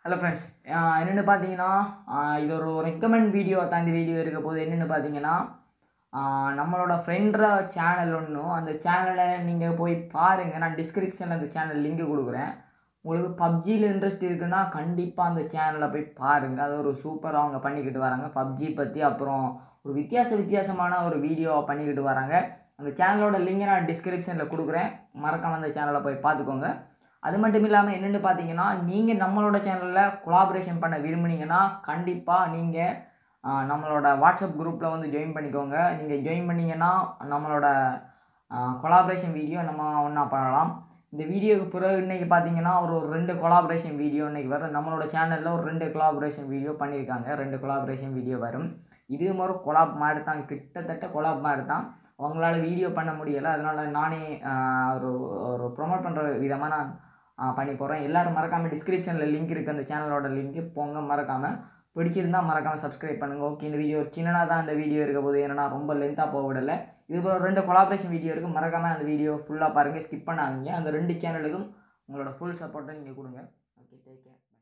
hello friends என்னென்னு பார்த்தீங்கன்னா ஆஹ் இது ஒரு ரெக்கமெண்ட் வீடியோ தாண்டி வீடியோ இருக்க போது என்னென்னு பார்த்தீங்கன்னா ஆஹ் நம்மளோட ஃப்ரெண்ட்ர சேனல் ஒன்றும் அந்த சேனலை நீங்கள் போய் பாருங்கள் நான் டிஸ்கிரிப்ஷனில் அந்த சேனல் லிங்க் கொடுக்குறேன் உங்களுக்கு பப்ஜியில் இன்ட்ரெஸ்ட் இருக்குன்னா கண்டிப்பாக அந்த சேனலை போய் பாருங்கள் அது ஒரு சூப்பராக அவங்க பண்ணிக்கிட்டு வராங்க பப்ஜி பற்றி அப்புறம் ஒரு வித்தியாச வித்தியாசமான ஒரு வீடியோ பண்ணிக்கிட்டு வராங்க அந்த சேனலோட லிங்கை நான் டிஸ்கிரிப்ஷனில் கொடுக்குறேன் மறக்காம அந்த சேனலை போய் பார்த்துக்கோங்க அது மட்டும் இல்லாமல் என்னென்னு பார்த்தீங்கன்னா நீங்கள் நம்மளோட சேனலில் கொலாபரேஷன் பண்ண விரும்புனீங்கன்னா கண்டிப்பாக நீங்கள் நம்மளோட வாட்ஸ்அப் குரூப்பில் வந்து ஜாயின் பண்ணிக்கோங்க நீங்கள் ஜாயின் பண்ணீங்கன்னா நம்மளோட கொலாபரேஷன் வீடியோ நம்ம ஒன்றா பண்ணலாம் இந்த வீடியோக்கு பிறகு இன்றைக்கி பார்த்தீங்கன்னா ஒரு ஒரு ரெண்டு கொலாபரேஷன் வீடியோ இன்றைக்கி வரும் நம்மளோட சேனலில் ஒரு ரெண்டு கொலாபரேஷன் வீடியோ பண்ணியிருக்காங்க ரெண்டு கொலாபரேஷன் வீடியோ வரும் இது மாதிரி கொலாப் மாதிரி தான் கிட்டத்தட்ட கொலாப் மாதிரி தான் அவங்களால வீடியோ பண்ண முடியலை அதனால் நானே ஆஹ், ஒரு ஒரு ப்ரொமோட் பண்ணுற விதமாக நான் ஆஹ், பண்ணி போகிறேன் எல்லோரும் மறக்காமல் டிஸ்கிரிப்ஷனில் லிங்க் இருக்குது அந்த சேனலோட லிங்க்கு போங்க மறக்காமல் பிடிச்சிருந்தா மறக்காமல் சப்ஸ்கிரைப் பண்ணுங்கள் ஓகே இந்த வீடியோ சின்னதாக தான் இந்த வீடியோ இருக்க போது ஏன்னா ரொம்ப லென்த்தாக போக விடலை இது போல ரெண்டு கொலாபரேஷன் வீடியோ இருக்குது மறக்காமல் அந்த வீடியோ ஃபுல்லாக பாருங்கள் ஸ்கிப் பண்ணாதீங்க அந்த ரெண்டு சேனலுக்கும் உங்களோட ஃபுல் சப்போர்ட்டை நீங்கள் கொடுங்க ஓகே டேக் கேர்